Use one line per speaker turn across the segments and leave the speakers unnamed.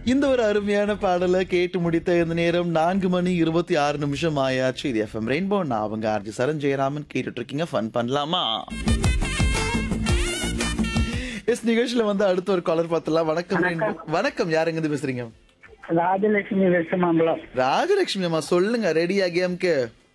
இந்த ஒரு அருமையான பாடலை கேட்டு முடித்த இந்த நேரம் நான்கு மணி இருபத்தி ஆறு நிமிஷம் ஆயாச்சு இது எஃப்எம் ரெயின்போ நான் அவங்க ஆர்ஜி சரண் ஜெயராமன் கேட்டுட்டு இருக்கீங்க ஃபன் பண்ணலாமா எஸ் நிகழ்ச்சியில வந்து அடுத்த ஒரு காலர் பார்த்தலாம் வணக்கம் ரெயின்போ வணக்கம் யார் எங்க பேசுறீங்க
ராஜலட்சுமி வெசமாம்பலம்
ராஜலட்சுமி அம்மா சொல்லுங்க ரெடியா கேம்க்கு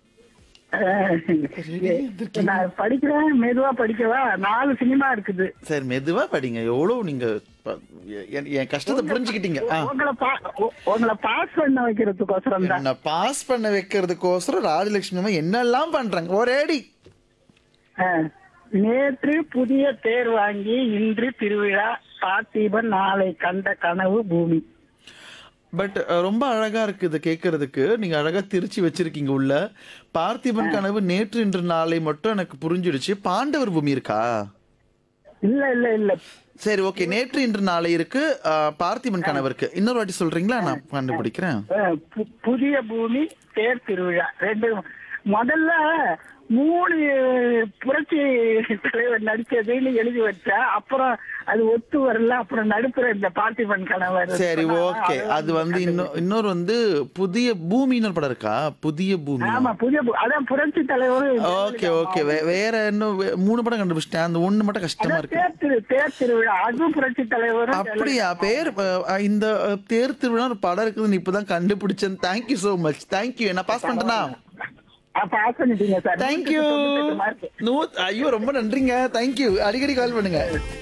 நான் படிக்கிறேன் மெதுவா படிக்கவா நாலு சினிமா இருக்குது
சரி மெதுவா படிங்க எவ்வளவு நீங்க ப- என் என் கஷ்டத்தை புரிஞ்சுக்கிட்டீங்க ஆ.
உங்களை பா- உ- உங்களை பாஸ் பண்ண வைக்கிறதுக்கோசரம் தான்
என்ன பாஸ் பண்ண வைக்கிறதுக்கோசரம் ராஜலட்சுமி அம்மா என்னெல்லாம் பண்றாங்க ஒரேடி
ஆ. நேற்று புதிய தேர் வாங்கி இன்று திருவிழா பார்த்திபன் நாளை கண்ட கனவு பூமி
பட் ரொம்ப அழகா இருக்கு இதை கேட்கறதுக்கு நீங்க அழகா திருச்சி வச்சிருக்கீங்க உள்ள பார்த்திபன் கனவு நேற்று இன்று நாளை மட்டும் எனக்கு புரிஞ்சிடுச்சு பாண்டவர் பூமி இருக்கா
இல்ல இல்ல இல்ல
சரி ஓகே நேற்று இன்று நாளை இருக்கு அஹ், பார்த்திபன் கனவு இருக்கு இன்னொரு வாட்டி சொல்றீங்களா நான் கண்டுபிடிக்கிறேன்
ஆ, பு- புதிய பூமி தேர் திருவிழா ரெண்டு முதல்ல மூணு புரட்சி தலைவர் நடிச்சதுன்னு எழுதி வச்சா அப்புறம் அது ஒத்து வரல அப்புறம் நடுப்புற இந்த பார்த்திபன் கணவர்
சரி ஓகே அது வந்து இன்னும் இன்னொரு வந்து புதிய பூமின்னு ஒரு படம் இருக்கா புதிய பூமி
ஆமா புதிய பூ- அதான் புரட்சி தலைவர்
ஓகே ஓகே வேற இன்னும் வே- மூணு படம் கண்டுபிடிச்சிட்டேன் அந்த ஒண்ணு மட்டும் கஷ்டமா இருக்கு
தேர் திரு தேர் திருவிழா அதுவும் புரட்சி தலைவர்
அப்படியா பேர் அஹ், இந்த அஹ், தேர் திருவிழா ஒரு படம் இருக்குதுன்னு இப்பதான் கண்டுபிடிச்சேன் தேங்க்யூ சோ மச் தேங்க்யூ என்ன பாஸ் பண்ணிட்டேனா
பாஸ் பண்ணிட்டீங்க சார்
தேங்க்யூ நூ ஐயோ ரொம்ப நன்றிங்க தேங்க்யூ அடிக்கடி கால் பண்ணுங்க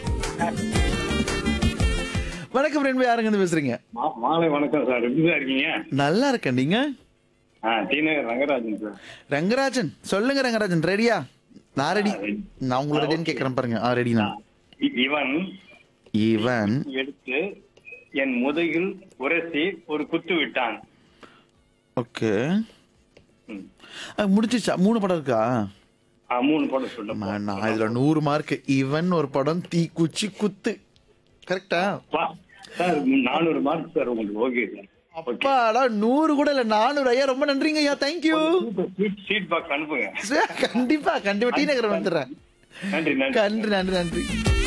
வணக்கம் ரெண்டு யாருங்க இருந்து பேசுறீங்க
மா- மாலை வணக்கம் சார் எப்படி சார் இருக்கீங்க
நல்லா இருக்கேன் நீங்க
ஆ டி நகர் ரங்கராஜன் சார்
ரங்கராஜன் சொல்லுங்க ரங்கராஜன் ரெடியா நான் ரெடி நான் உங்களை ரெடின்னு கேக்குறேன் பாருங்க ஆ ரெடி நான்
இ- இவன்
இவன்
எடுத்து என் முதுகில் உரசி ஒரு குத்து விட்டான்
ஓகே
ம்.
முடிச்சிச்சா மூணு படம் இருக்கா
ஆ, மூணு படம் சொல்ல
அம்மா, நான் இதுல நூறு மார்க் இவன் ஒரு படம் தீ குச்சி குத்து கரெக்டா
சார் நானூறு மார்க் சார் உங்களுக்கு ஓகே சார்
அப்பாடா நூறு கூட இல்ல நானூறு ஐயா ரொம்ப நன்றிங்க ஐயா தேங்க்யூ
சீட் பாக்ஸ் அனுப்புங்க
கண்டிப்பா கண்டிப்பா டி நகர் வந்துடுறேன்
நன்றி நன்றி
நன்றி நன்றி நன்றி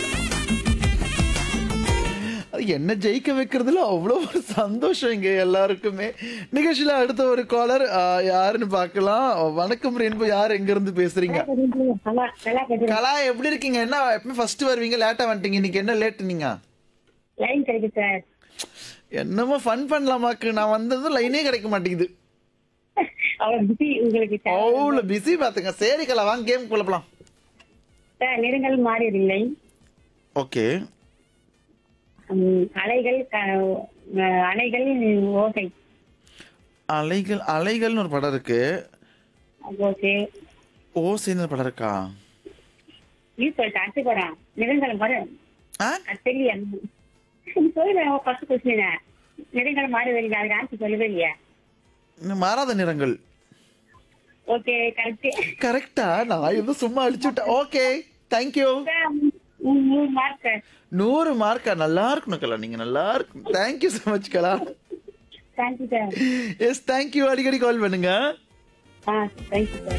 அது என்ன ஜெயிக்க வைக்கிறதுல அவ்வளோ ஒரு சந்தோஷம் இங்க எல்லாருக்குமே நிகழ்ச்சியில அடுத்த ஒரு காலர் யாருன்னு பார்க்கலாம் வணக்கம் ரென்பு யார் எங்க இருந்து பேசுறீங்க கலா எப்படி இருக்கீங்க என்ன எப்பவுமே ஃபர்ஸ்ட் வருவீங்க லேட்டா வந்துட்டீங்க இன்னைக்கு என்ன லேட் நீங்க
லைன் கிடைக்கு சார்
என்னமோ ஃபன் பண்ணலாமாக்கு நான் வந்ததும் லைனே கிடைக்க மாட்டேங்குது
அவர் பிஸி உங்களுக்கு சார்.
அவ்வளோ பிஸி பாத்துங்க சரி கலா வாங்க கேம் குழப்பலாம்
சார் நிறங்கள் மாறியதில்லை
ஓகே
உம், அலைகள் க- அஹ், அலைகள் ஓசை
அலைகள் அலைகள்னு ஒரு படம் இருக்கு
ஓகே
ஓசைன்னு ஒரு படம் இருக்கா
யூஸ் பண்ணிட்டு அடுத்து போறான் நிறங்கள் மாற
ஆ
அது தெரியல சொல்லுவேன் ஃபர்ஸ்ட் கொஸ்டின் நிறங்கள் மாறவில்லை அதுக்கு ஆன்சர் சொல்லவே இல்லையா
இன்னும் மாறாத நிறங்கள்
ஓகே கரெக்ட்
கரெக்டா நான் எதுவும் சும்மா அடிச்சு விட்டேன் ஓகே தேங்க்யூ
மூணு மார்க் சார்
நூறு மார்க்கா நல்லா இருக்கணும் கலா நீங்க நல்லா இருக்கும் thank you so much Kala
thank you sir
yes thank you அடிக்கடி கால் பண்ணுங்க
ஆ தேங்க்யூ சார்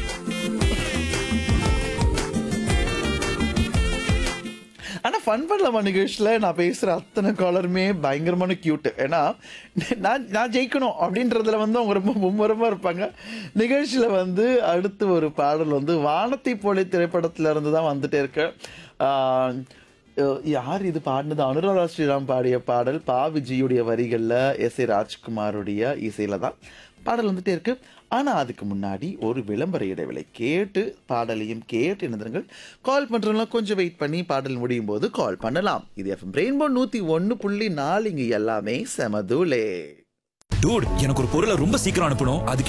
ஆனா ஃபன் பண்ணலாமா நிகழ்ச்சியில நான் பேசுற அத்தனை காலருமே பயங்கரமான கியூட் ஏன்னா நான் நான் ஜெயிக்கணும் அப்படின்றதுல வந்து அவங்க ரொம்ப மும்முரமா இருப்பாங்க நிகழ்ச்சியில வந்து அடுத்து ஒரு பாடல் வந்து வானத்தை போல திரைப்படத்துல இருந்து தான் வந்துட்டே இருக்கு ஆஹ் அஹ் யார் இது பாடினது அனுராதா ஸ்ரீராம் பாடிய பாடல் பா விஜயுடைய வரிகள்ல எஸ் ஏ ராஜ்குமாருடைய இசையில தான் பாடல் வந்துட்டே இருக்கு ஆனா அதுக்கு முன்னாடி ஒரு விளம்பர இடைவேளை கேட்டு பாடலையும் கேட்டு இணைந்திருங்கள் கால் பண்றவங்க கொஞ்சம் வெயிட் பண்ணி பாடல் முடியும் போது கால் பண்ணலாம் இது எஃப்எம் ரெயின்போ நூத்தி ஒன்னு புள்ளி நாலு இங்க எல்லாமே செமதுலே
டூட் எனக்கு ஒரு பொருளை ரொம்ப சீக்கிரம் அனுப்பணும் அதுக்கு